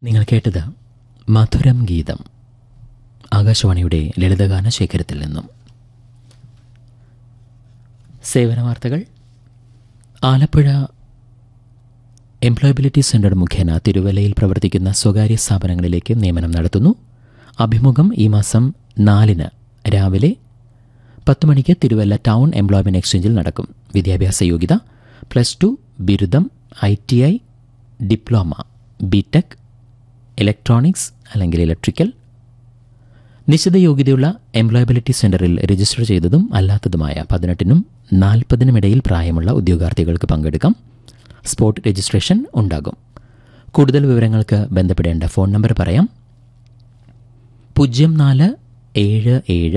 നിങ്ങൾ കേട്ടത് മധുരം ഗീതം ആകാശവാണിയുടെ ലളിതഗാന ശേഖരത്തിൽ നിന്നും സേവന വാർത്തകൾ ആലപ്പുഴ എംപ്ലോയബിലിറ്റി സെന്റർ മുഖേന തിരുവല്ലയിൽ പ്രവർത്തിക്കുന്ന സ്വകാര്യ സ്ഥാപനങ്ങളിലേക്ക് നിയമനം നടത്തുന്നു അഭിമുഖം ഈ മാസം നാലിന് രാവിലെ പത്ത് മണിക്ക് തിരുവല്ല ടൗൺ എംപ്ലോയ്മെന്റ് എക്സ്ചേഞ്ചിൽ നടക്കും വിദ്യാഭ്യാസ യോഗ്യത പ്ലസ് ടു ബിരുദം I T I diploma BTech electronics അല്ലെങ്കിൽ ഇലക്ട്രിക്കൽ നിശ്ചിത യോഗ്യതയുള്ള എംപ്ലോയബിലിറ്റി സെന്ററിൽ രജിസ്റ്റർ ചെയ്തതും അല്ലാത്തതുമായ പതിനെട്ടിനും നാൽപ്പതിനും ഇടയിൽ പ്രായമുള്ള ഉദ്യോഗാർത്ഥികൾക്ക് പങ്കെടുക്കാം സ്പോട്ട് രജിസ്ട്രേഷൻ ഉണ്ടാകും കൂടുതൽ വിവരങ്ങൾക്ക് ബന്ധപ്പെടേണ്ട ഫോൺ നമ്പർ പറയാം പൂജ്യം നാല് ഏഴ് ഏഴ്